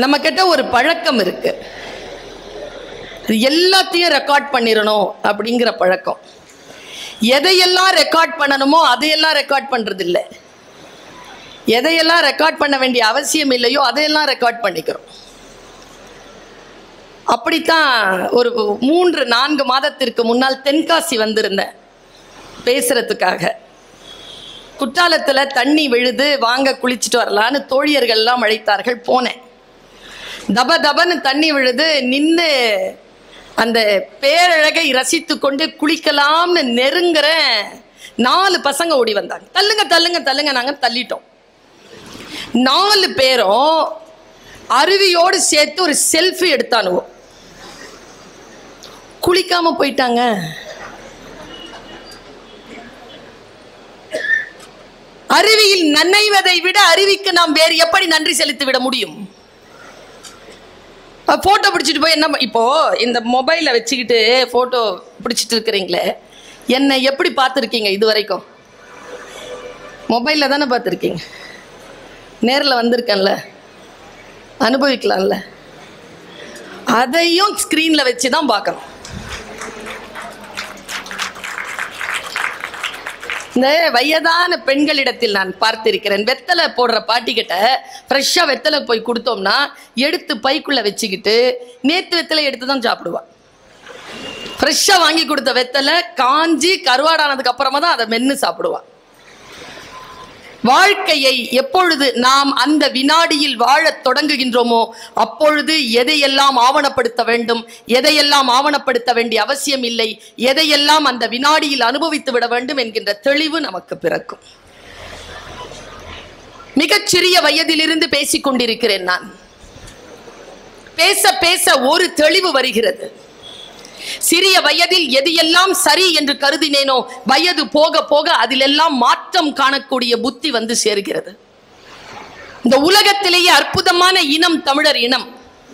நம்ம கிட்ட ஒரு பழக்கம் இருக்கு இது எல்லாத்தையும் ரெக்கார்ட் பண்ணிடணும் அப்படிங்கிற பழக்கம் எதையெல்லாம் ரெக்கார்ட் பண்ணணுமோ அதையெல்லாம் ரெக்கார்ட் பண்றது இல்லை எதையெல்லாம் ரெக்கார்ட் பண்ண வேண்டிய அவசியம் இல்லையோ அதையெல்லாம் ரெக்கார்ட் பண்ணிக்கிறோம் அப்படித்தான் ஒரு மூன்று நான்கு மாதத்திற்கு முன்னால் தென்காசி வந்திருந்தேன் பேசுறதுக்காக குற்றாலத்துல தண்ணி விழுது வாங்க குளிச்சுட்டு வரலான்னு தோழியர்கள்லாம் அழைத்தார்கள் போனேன் தப தபன்னு தண்ணி விழுது நின்று அந்த பேரழகை ரசித்து கொண்டு குளிக்கலாம்னு நெருங்குற நாலு பசங்க ஓடி வந்தாங்க தள்ளுங்க தள்ளுங்க தள்ளுங்க நாங்க தள்ளிட்டோம் நாலு பேரும் அருவியோடு சேர்த்து ஒரு செல்ஃபி எடுத்தானுவோம் குளிக்காம போயிட்டாங்க அருவியில் நனைவதை விட அருவிக்கு நாம் வேறு எப்படி நன்றி செலுத்தி விட முடியும் போட்டோ பிடிச்சிட்டு போய் என்ன ப- இப்போ இந்த மொபைலை வச்சுக்கிட்டு போட்டோ பிடிச்சிட்டு இருக்கிறீங்களே என்னை எப்படி பார்த்துருக்கீங்க இது வரைக்கும் மொபைலில் தானே பார்த்துருக்கீங்க நேரில் வந்திருக்கேன்ல அனுபவிக்கலாம்ல அதையும் ஸ்க்ரீனில் வச்சு தான் பார்க்கணும் இந்த வயதான பெண்களிடத்தில் நான் பார்த்திருக்கிறேன் வெத்தலை போடுற பாட்டிக்கிட்ட ஃப்ரெஷ்ஷாக வெத்தலை போய் கொடுத்தோம்னா எடுத்து பைக்குள்ளே வச்சுக்கிட்டு நேத்து வெத்தலை எடுத்து தான் சாப்பிடுவா ஃப்ரெஷ்ஷாக வாங்கி கொடுத்த வெத்தலை காஞ்சி கருவாடானதுக்கு அப்புறமா தான் அதை மென்று சாப்பிடுவா வாழ்க்கையை எப்பொழுது நாம் அந்த வினாடியில் வாழத் தொடங்குகின்றோமோ அப்பொழுது எதையெல்லாம் ஆவணப்படுத்த வேண்டும் எதையெல்லாம் ஆவணப்படுத்த வேண்டிய அவசியம் இல்லை எதையெல்லாம் அந்த வினாடியில் அனுபவித்து விட வேண்டும் என்கின்ற தெளிவு நமக்கு பிறக்கும் மிகச்சிறிய வயதிலிருந்து பேசிக் கொண்டிருக்கிறேன் நான் பேச பேச ஒரு தெளிவு வருகிறது சிறிய வயதில் எது எல்லாம் சரி என்று கருதினேனோ வயது போக போக அதிலெல்லாம் மாற்றம் காணக்கூடிய புத்தி வந்து சேர்கிறது இந்த உலகத்திலேயே அற்புதமான இனம் தமிழர் இனம்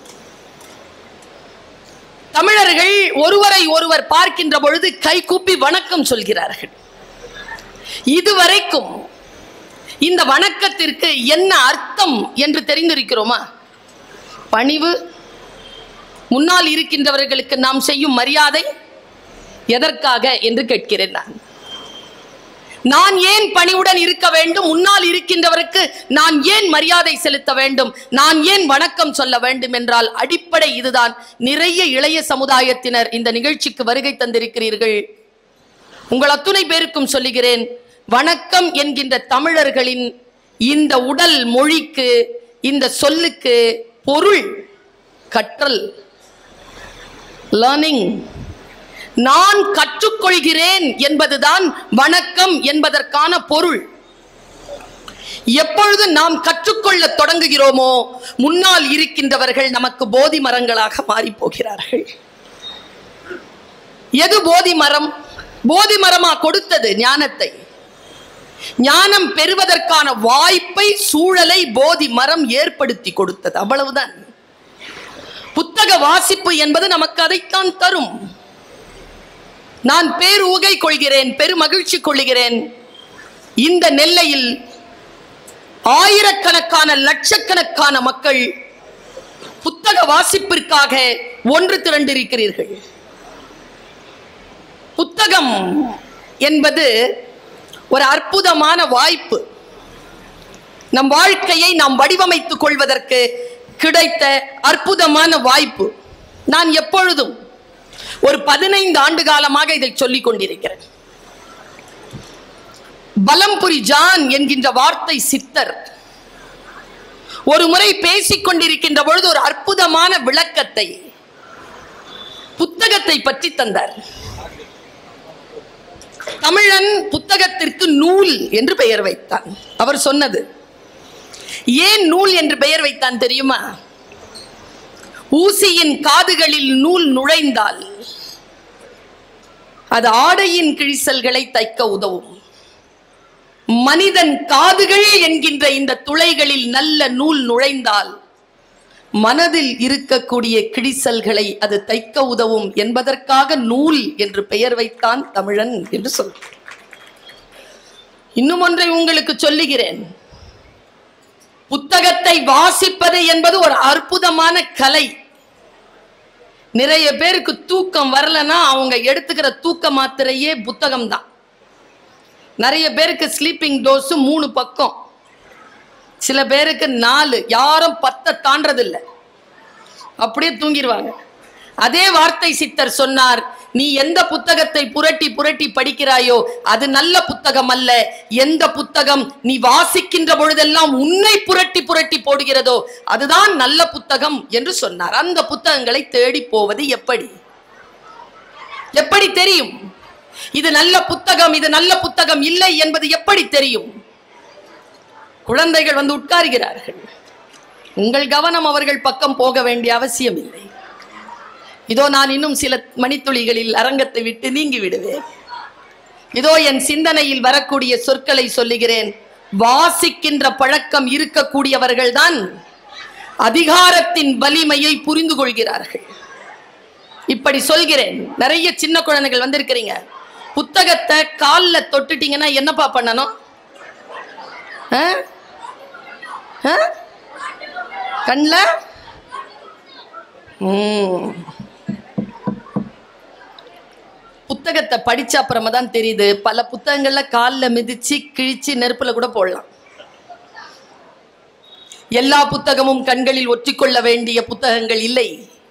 தமிழர்கள் ஒருவரை ஒருவர் பார்க்கின்ற பொழுது கை கூப்பி வணக்கம் சொல்கிறார்கள் இதுவரைக்கும் இந்த வணக்கத்திற்கு என்ன அர்த்தம் என்று தெரிந்திருக்கிறோமா பணிவு முன்னால் இருக்கின்றவர்களுக்கு நாம் செய்யும் மரியாதை எதற்காக என்று கேட்கிறேன் நான் நான் ஏன் பணிவுடன் இருக்க வேண்டும் முன்னால் இருக்கின்றவருக்கு நான் ஏன் மரியாதை செலுத்த வேண்டும் நான் ஏன் வணக்கம் சொல்ல வேண்டும் என்றால் அடிப்படை இதுதான் நிறைய இளைய சமுதாயத்தினர் இந்த நிகழ்ச்சிக்கு வருகை தந்திருக்கிறீர்கள் உங்கள் அத்துணை பேருக்கும் சொல்லுகிறேன் வணக்கம் என்கின்ற தமிழர்களின் இந்த உடல் மொழிக்கு இந்த சொல்லுக்கு பொருள் கற்றல் லேர்னிங் நான் கற்றுக்கொள்கிறேன் என்பதுதான் வணக்கம் என்பதற்கான பொருள் எப்பொழுது நாம் கற்றுக்கொள்ள தொடங்குகிறோமோ முன்னால் இருக்கின்றவர்கள் நமக்கு போதி மரங்களாக மாறி போகிறார்கள் எது போதி மரம் போதி மரமா கொடுத்தது ஞானத்தை ஞானம் பெறுவதற்கான வாய்ப்பை சூழலை போதி மரம் ஏற்படுத்தி கொடுத்தது அவ்வளவுதான் புத்தக வாசிப்பு என்பது நமக்கு அதைத்தான் தரும் நான் பேருகை கொள்கிறேன் பெருமகிழ்ச்சி கொள்கிறேன் இந்த நெல்லையில் ஆயிரக்கணக்கான லட்சக்கணக்கான மக்கள் புத்தக வாசிப்பிற்காக ஒன்று திரண்டிருக்கிறீர்கள் புத்தகம் என்பது ஒரு அற்புதமான வாய்ப்பு நம் வாழ்க்கையை நாம் வடிவமைத்துக் கொள்வதற்கு கிடைத்த அற்புதமான வாய்ப்பு நான் எப்பொழுதும் ஒரு பதினைந்து ஆண்டு காலமாக இதை சொல்லிக் கொண்டிருக்கிறேன் பலம்புரி ஜான் என்கின்ற வார்த்தை சித்தர் ஒரு முறை பேசிக் கொண்டிருக்கின்ற பொழுது ஒரு அற்புதமான விளக்கத்தை புத்தகத்தை பற்றி தந்தார் தமிழன் புத்தகத்திற்கு நூல் என்று பெயர் வைத்தான் அவர் சொன்னது ஏன் நூல் என்று பெயர் வைத்தான் தெரியுமா ஊசியின் காதுகளில் நூல் நுழைந்தால் அது ஆடையின் கிழிசல்களை தைக்க உதவும் மனிதன் காதுகள் என்கின்ற இந்த துளைகளில் நல்ல நூல் நுழைந்தால் மனதில் இருக்கக்கூடிய கிழிசல்களை அது தைக்க உதவும் என்பதற்காக நூல் என்று பெயர் வைத்தான் தமிழன் என்று சொல் இன்னும் ஒன்றை உங்களுக்கு சொல்லுகிறேன் புத்தக புத்தகத்தை வாசிப்பது என்பது ஒரு அற்புதமான கலை நிறைய பேருக்கு தூக்கம் வரலன்னா அவங்க எடுத்துக்கிற தூக்க மாத்திரையே புத்தகம் தான் நிறைய பேருக்கு ஸ்லீப்பிங் டோஸ் மூணு பக்கம் சில பேருக்கு நாலு யாரும் பத்தை தாண்டதில்லை அப்படியே தூங்கிடுவாங்க அதே வார்த்தை சித்தர் சொன்னார் நீ எந்த புத்தகத்தை புரட்டி புரட்டி படிக்கிறாயோ அது நல்ல புத்தகம் அல்ல எந்த புத்தகம் நீ வாசிக்கின்ற பொழுதெல்லாம் உன்னை புரட்டி புரட்டி போடுகிறதோ அதுதான் நல்ல புத்தகம் என்று சொன்னார் அந்த புத்தகங்களை தேடி போவது எப்படி எப்படி தெரியும் இது நல்ல புத்தகம் இது நல்ல புத்தகம் இல்லை என்பது எப்படி தெரியும் குழந்தைகள் வந்து உட்காருகிறார்கள் உங்கள் கவனம் அவர்கள் பக்கம் போக வேண்டிய அவசியம் இல்லை இதோ நான் இன்னும் சில மணித்துளிகளில் அரங்கத்தை விட்டு நீங்கி விடுவேன் இதோ என் சிந்தனையில் வரக்கூடிய சொற்களை சொல்லுகிறேன் வாசிக்கின்ற பழக்கம் இருக்கக்கூடியவர்கள்தான் அதிகாரத்தின் வலிமையை புரிந்து கொள்கிறார்கள் இப்படி சொல்கிறேன் நிறைய சின்ன குழந்தைகள் வந்திருக்கிறீங்க புத்தகத்தை காலில் தொட்டுட்டீங்கன்னா என்னப்பா பண்ணணும் ஆ? ஆ? கண்ணில் ம். புத்தகத்தை படிச்ச அப்புறமா தான் தெரியுது பல புத்தகங்கள்ல காலில் மிதிச்சு கிழிச்சு நெருப்புல கூட போடலாம் எல்லா புத்தகமும் கண்களில் ஒற்றிக்கொள்ள வேண்டிய புத்தகங்கள் இல்லை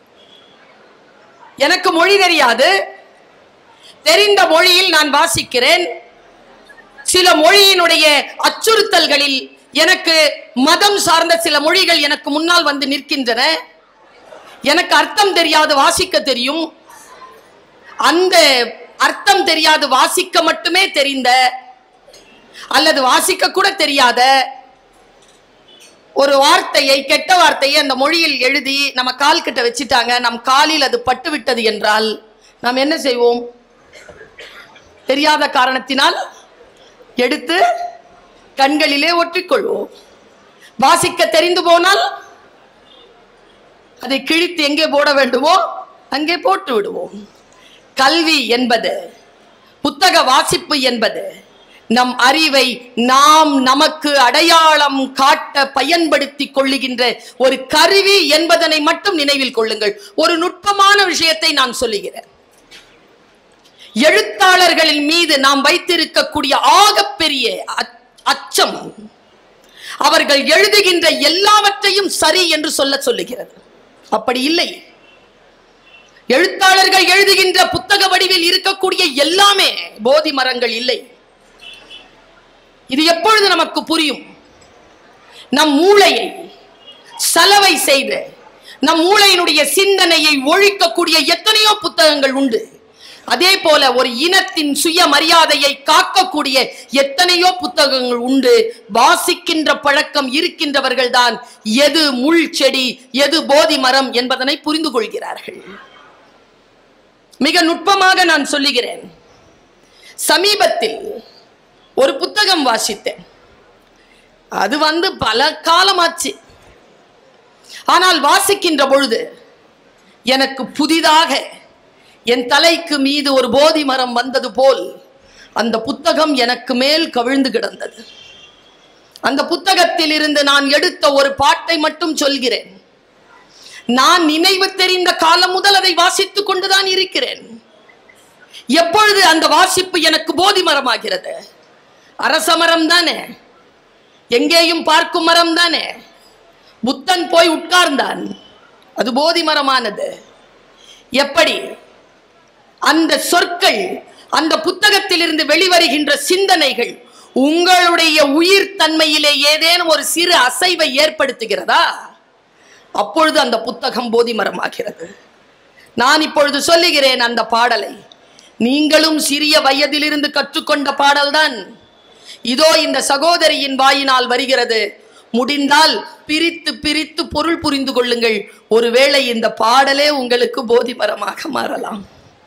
எனக்கு மொழி தெரியாது தெரிந்த மொழியில் நான் வாசிக்கிறேன் சில மொழியினுடைய அச்சுறுத்தல்களில் எனக்கு மதம் சார்ந்த சில மொழிகள் எனக்கு முன்னால் வந்து நிற்கின்றன எனக்கு அர்த்தம் தெரியாது வாசிக்க தெரியும் அந்த அர்த்தம் தெரியாது வாசிக்க மட்டுமே தெரிந்த அல்லது வாசிக்க கூட தெரியாத ஒரு வார்த்தையை கெட்ட வார்த்தையை அந்த மொழியில் எழுதி நம்ம கால் கிட்ட வச்சுட்டாங்க நம் காலில் அது பட்டு விட்டது என்றால் நாம் என்ன செய்வோம் தெரியாத காரணத்தினால் எடுத்து கண்களிலே ஒற்றிக்கொள்வோம் வாசிக்க தெரிந்து போனால் அதை கிழித்து எங்கே போட வேண்டுமோ அங்கே போட்டு விடுவோம் கல்வி என்பது புத்தக வாசிப்பு என்பது நம் அறிவை நாம் நமக்கு அடையாளம் காட்ட பயன்படுத்திக் கொள்ளுகின்ற ஒரு கருவி என்பதனை மட்டும் நினைவில் கொள்ளுங்கள் ஒரு நுட்பமான விஷயத்தை நான் சொல்லுகிறேன் எழுத்தாளர்களின் மீது நாம் வைத்திருக்கக்கூடிய ஆகப்பெரிய அச்- அச்சம் அவர்கள் எழுதுகின்ற எல்லாவற்றையும் சரி என்று சொல்ல சொல்லுகிறது அப்படி இல்லை எழுத்தாளர்கள் எழுதுகின்ற புத்தக வடிவில் இருக்கக்கூடிய எல்லாமே போதி மரங்கள் இல்லை இது எப்பொழுது நமக்கு புரியும் நம் மூளையை சலவை செய்து நம் மூளையினுடைய சிந்தனையை ஒழிக்கக்கூடிய எத்தனையோ புத்தகங்கள் உண்டு அதே போல ஒரு இனத்தின் சுய மரியாதையை காக்கக்கூடிய எத்தனையோ புத்தகங்கள் உண்டு வாசிக்கின்ற பழக்கம் இருக்கின்றவர்கள் தான் எது முள் செடி எது போதி மரம் என்பதனை புரிந்து கொள்கிறார்கள் மிக நுட்பமாக நான் சொல்லுகிறேன் சமீபத்தில் ஒரு புத்தகம் வாசித்தேன் அது வந்து பல காலமாச்சு ஆனால் வாசிக்கின்ற பொழுது எனக்கு புதிதாக என் தலைக்கு மீது ஒரு போதி மரம் வந்தது போல் அந்த புத்தகம் எனக்கு மேல் கவிழ்ந்து கிடந்தது அந்த புத்தகத்தில் இருந்து நான் எடுத்த ஒரு பாட்டை மட்டும் சொல்கிறேன் நான் நினைவு தெரிந்த காலம் முதல் அதை வாசித்துக் கொண்டுதான் இருக்கிறேன் எப்பொழுது அந்த வாசிப்பு எனக்கு போதி மரமாகிறது அரச மரம் தானே எங்கேயும் பார்க்கும் மரம் தானே புத்தன் போய் உட்கார்ந்தான் அது போதி மரமானது எப்படி அந்த சொற்கள் அந்த புத்தகத்திலிருந்து வெளிவருகின்ற சிந்தனைகள் உங்களுடைய உயிர் தன்மையிலே ஏதேனும் ஒரு சிறு அசைவை ஏற்படுத்துகிறதா அப்பொழுது அந்த புத்தகம் போதி மரமாகிறது நான் இப்பொழுது சொல்லுகிறேன் அந்த பாடலை நீங்களும் சிறிய வயதிலிருந்து கற்றுக்கொண்ட பாடல்தான் இதோ இந்த சகோதரியின் வாயினால் வருகிறது முடிந்தால் பிரித்து பிரித்து பொருள் புரிந்து கொள்ளுங்கள் ஒருவேளை இந்த பாடலே உங்களுக்கு போதி மரமாக மாறலாம்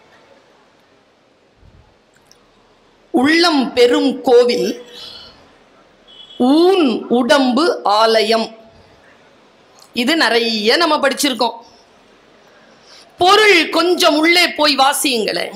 உள்ளம் பெரும் கோவில் ஊன் உடம்பு ஆலயம் இது நிறைய நம்ம படிச்சிருக்கோம் பொருள் கொஞ்சம் உள்ளே போய் வாசியுங்களேன்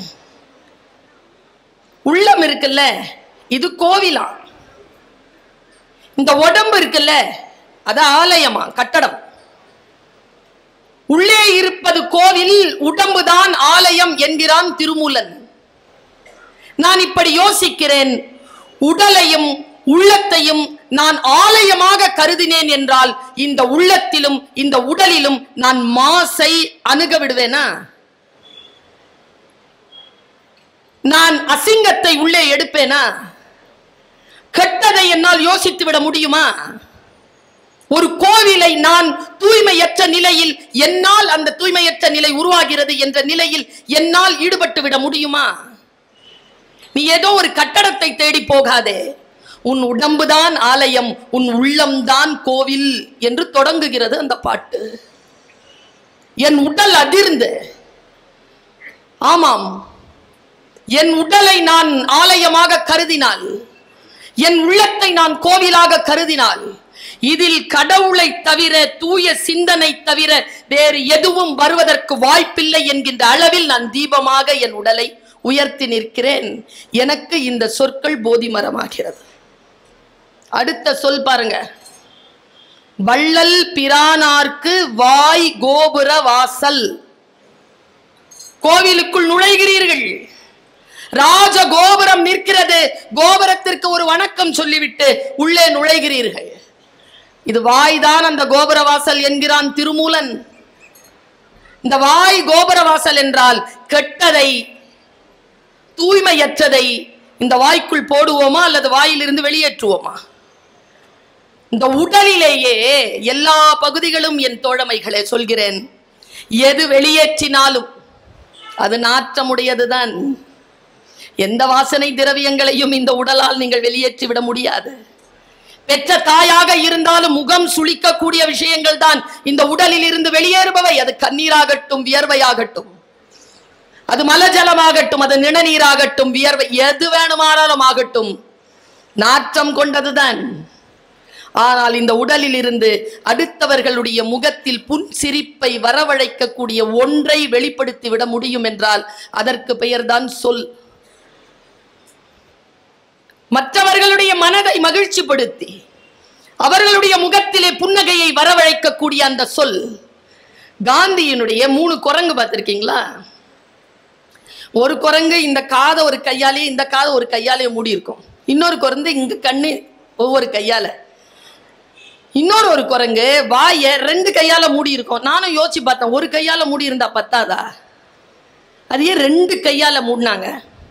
உள்ளம் இருக்குல்ல இது கோவிலா இந்த உடம்பு இருக்குல்ல அது ஆலயமா கட்டடம் உள்ளே இருப்பது கோவில் உடம்புதான் ஆலயம் என்கிறான் திருமூலன் நான் இப்படி யோசிக்கிறேன் உடலையும் உள்ளத்தையும் நான் ஆலயமாக கருதினேன் என்றால் இந்த உள்ளத்திலும் இந்த உடலிலும் நான் மாசை அணுக விடுவேனா நான் அசிங்கத்தை உள்ளே எடுப்பேனா கெட்டதை என்னால் யோசித்து விட முடியுமா ஒரு கோவிலை நான் தூய்மையற்ற நிலையில் என்னால் அந்த தூய்மையற்ற நிலை உருவாகிறது என்ற நிலையில் என்னால் ஈடுபட்டு விட முடியுமா நீ ஏதோ ஒரு கட்டடத்தை தேடி போகாதே உன் உடம்புதான் ஆலயம் உன் உள்ளம்தான் கோவில் என்று தொடங்குகிறது அந்த பாட்டு என் உடல் அதிர்ந்து ஆமாம் என் உடலை நான் ஆலயமாக கருதினால் என் உள்ளத்தை நான் கோவிலாக கருதினால் இதில் கடவுளை தவிர தூய சிந்தனை தவிர வேறு எதுவும் வருவதற்கு வாய்ப்பில்லை என்கின்ற அளவில் நான் தீபமாக என் உடலை உயர்த்தி நிற்கிறேன் எனக்கு இந்த சொற்கள் போதி மரமாகிறது அடுத்த சொல் பாருங்க வள்ளல் பிரானார்க்கு வாய் கோபுர வாசல் கோவிலுக்குள் நுழைகிறீர்கள் ராஜ கோபுரம் நிற்கிறது கோபுரத்திற்கு ஒரு வணக்கம் சொல்லிவிட்டு உள்ளே நுழைகிறீர்கள் இது வாய்தான் அந்த கோபுர வாசல் என்கிறான் திருமூலன் இந்த வாய் கோபுர வாசல் என்றால் கெட்டதை தூய்மையற்றதை இந்த வாய்க்குள் போடுவோமா அல்லது வாயிலிருந்து வெளியேற்றுவோமா இந்த உடலிலேயே எல்லா பகுதிகளும் என் தோழமைகளே சொல்கிறேன் எது வெளியேற்றினாலும் அது நாற்றமுடையதுதான் எந்த வாசனை திரவியங்களையும் இந்த உடலால் நீங்கள் வெளியேற்றி விட முடியாது பெற்ற தாயாக இருந்தாலும் முகம் சுளிக்கக்கூடிய விஷயங்கள் தான் இந்த உடலில் இருந்து வெளியேறுபவை அது கண்ணீராகட்டும் வியர்வையாகட்டும் அது மலஜலமாகட்டும் அது நிணநீராகட்டும் வியர்வை எது வேணுமானாலும் ஆகட்டும் நாற்றம் கொண்டதுதான் ஆனால் இந்த உடலில் இருந்து அடுத்தவர்களுடைய முகத்தில் புன் சிரிப்பை வரவழைக்கக்கூடிய ஒன்றை வெளிப்படுத்தி விட முடியும் என்றால் அதற்கு பெயர்தான் சொல் மற்றவர்களுடைய மனதை மகிழ்ச்சிப்படுத்தி அவர்களுடைய முகத்திலே புன்னகையை வரவழைக்கக்கூடிய அந்த சொல் காந்தியினுடைய மூணு குரங்கு பார்த்திருக்கீங்களா ஒரு குரங்கு இந்த காதை ஒரு கையாலே இந்த காதை ஒரு கையாலே மூடி இருக்கும் இன்னொரு குரங்கு இங்க கண்ணு ஒவ்வொரு கையால இன்னொரு ஒரு குரங்கு வாயை ரெண்டு கையால மூடி இருக்கும் நானும் யோசிச்சு பார்த்தேன் ஒரு கையால மூடி இருந்தா பத்தாதா அது ஏன் ரெண்டு கையால மூடினாங்க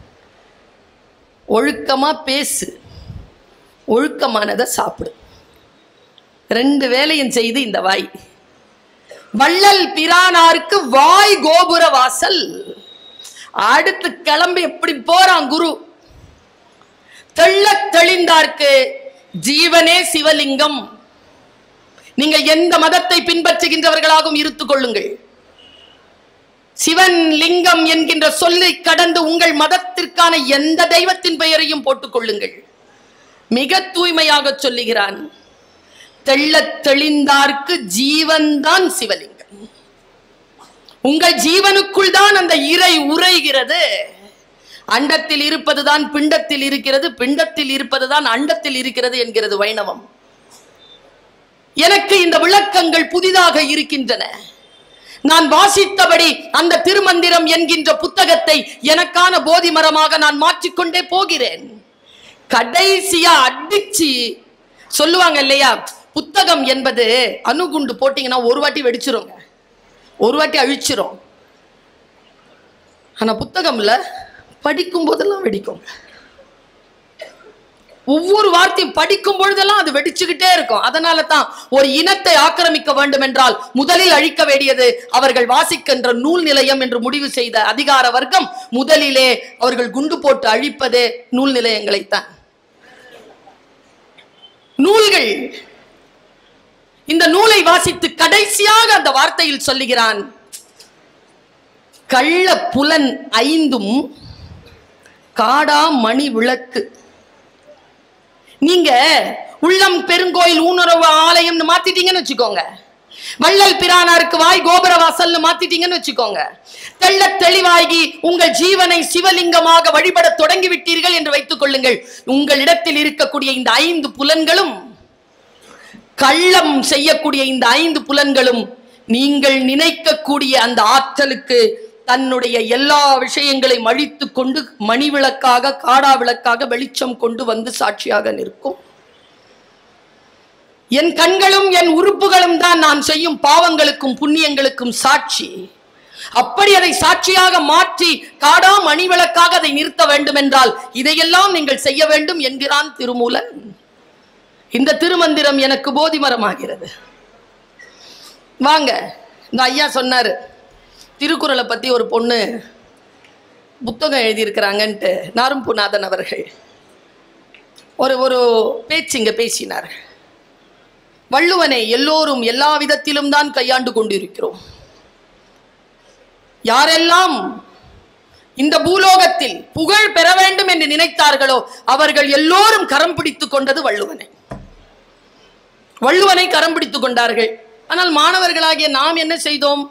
ஒழுக்கமா பேசு ஒழுக்கமானதை சாப்பிடு ரெண்டு வேலையும் செய்து இந்த வாய் வள்ளல் பிரானாருக்கு வாய் கோபுர வாசல் அடுத்து கிளம்பி எப்படி போறான் குரு தெள்ளத் தெளிந்தார்க்கு ஜீவனே சிவலிங்கம் நீங்கள் எந்த மதத்தை பின்பற்றுகின்றவர்களாகவும் இருத்துக் கொள்ளுங்கள் சிவன் லிங்கம் என்கின்ற சொல்லை கடந்து உங்கள் மதத்திற்கான எந்த தெய்வத்தின் பெயரையும் போட்டுக் கொள்ளுங்கள் மிக தூய்மையாக சொல்லுகிறான் தெள்ளத் தெளிந்தார்க்கு ஜீவன்தான் சிவலிங்கம் உங்கள் ஜீவனுக்குள் தான் அந்த இறை உரைகிறது அண்டத்தில் இருப்பதுதான் பிண்டத்தில் இருக்கிறது பிண்டத்தில் இருப்பதுதான் அண்டத்தில் இருக்கிறது என்கிறது வைணவம் எனக்கு இந்த விளக்கங்கள் புதிதாக இருக்கின்றன நான் வாசித்தபடி அந்த திருமந்திரம் என்கின்ற புத்தகத்தை எனக்கான போதி மரமாக நான் மாற்றிக்கொண்டே போகிறேன் கடைசியா அடிச்சு சொல்லுவாங்க இல்லையா புத்தகம் என்பது அணுகுண்டு போட்டீங்கன்னா ஒரு வாட்டி வெடிச்சிருங்க ஒரு வாட்டி அழிச்சிரும் ஆனா புத்தகம்ல படிக்கும் போதெல்லாம் வெடிக்கும் ஒவ்வொரு வார்த்தையும் படிக்கும் பொழுதெல்லாம் அது வெடிச்சுக்கிட்டே இருக்கும் அதனால தான் ஒரு இனத்தை ஆக்கிரமிக்க வேண்டும் என்றால் முதலில் அழிக்க வேண்டியது அவர்கள் வாசிக்கின்ற நூல் நிலையம் என்று முடிவு செய்த அதிகார வர்க்கம் முதலிலே அவர்கள் குண்டு போட்டு அழிப்பதே நூல் நிலையங்களைத்தான் நூல்கள் இந்த நூலை வாசித்து கடைசியாக அந்த வார்த்தையில் சொல்லுகிறான் கள்ள புலன் ஐந்தும் காடா மணி விளக்கு நீங்க உள்ளம் பெருங்கோயில் ஊனுறவு ஆலயம்னு மாத்திட்டீங்கன்னு வச்சுக்கோங்க வள்ளல் பிரானாருக்கு வாய் கோபுர வாசல்னு மாத்திட்டீங்கன்னு வச்சுக்கோங்க தெள்ள தெளிவாகி உங்கள் ஜீவனை சிவலிங்கமாக வழிபட தொடங்கி விட்டீர்கள் என்று வைத்துக் கொள்ளுங்கள் உங்களிடத்தில் இருக்கக்கூடிய இந்த ஐந்து புலன்களும் கள்ளம் செய்யக்கூடிய இந்த ஐந்து புலன்களும் நீங்கள் நினைக்கக்கூடிய அந்த ஆற்றலுக்கு தன்னுடைய எல்லா விஷயங்களையும் அழித்து கொண்டு மணி விளக்காக காடா விளக்காக வெளிச்சம் கொண்டு வந்து சாட்சியாக நிற்கும் என் கண்களும் என் உறுப்புகளும் தான் நான் செய்யும் பாவங்களுக்கும் புண்ணியங்களுக்கும் சாட்சி அப்படி அதை சாட்சியாக மாற்றி காடா மணி விளக்காக அதை நிறுத்த வேண்டும் என்றால் இதையெல்லாம் நீங்கள் செய்ய வேண்டும் என்கிறான் திருமூலன் இந்த திருமந்திரம் எனக்கு போதி மரமாகிறது வாங்க இந்த ஐயா சொன்னாரு திருக்குறளை பத்தி ஒரு பொண்ணு புத்தகம் எழுதியிருக்கிறாங்கன்ட்டு நாரும்புநாதன் அவர்கள் ஒரு ஒரு பேச்சு இங்க பேசினார் வள்ளுவனை எல்லோரும் எல்லா விதத்திலும் தான் கையாண்டு கொண்டிருக்கிறோம் யாரெல்லாம் இந்த பூலோகத்தில் புகழ் பெற வேண்டும் என்று நினைத்தார்களோ அவர்கள் எல்லோரும் கரம் பிடித்துக் கொண்டது வள்ளுவனை வள்ளுவனை கரம் பிடித்துக் கொண்டார்கள் ஆனால் மாணவர்களாகிய நாம் என்ன செய்தோம்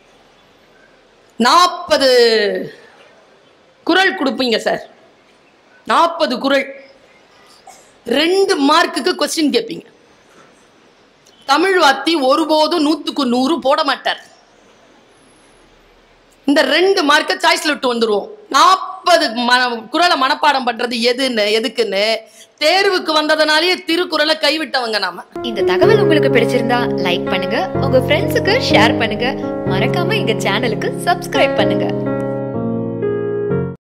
நாற்பது குரல் கொடுப்பீங்க சார் நாற்பது குரல் ரெண்டு மார்க்குக்கு கொஸ்டின் கேட்பீங்க தமிழ் வாத்தி ஒருபோதும் நூத்துக்கு நூறு போட மாட்டார் இந்த ரெண்டு மார்க்கை சாய்ஸ்ல விட்டு வந்துருவோம் நாற்பது மன குரலை மனப்பாடம் பண்றது எதுன்னு எதுக்குன்னு தேர்வுக்கு வந்ததுனாலேயே திருக்குறளை கைவிட்டவங்க நாம இந்த தகவல் உங்களுக்கு பிடிச்சிருந்தா லைக் பண்ணுங்க உங்க ஃப்ரெண்ட்ஸுக்கு ஷேர் பண்ணுங்க மறக்காம எங்க சேனலுக்கு சப்ஸ்கிரைப் பண்ணுங்க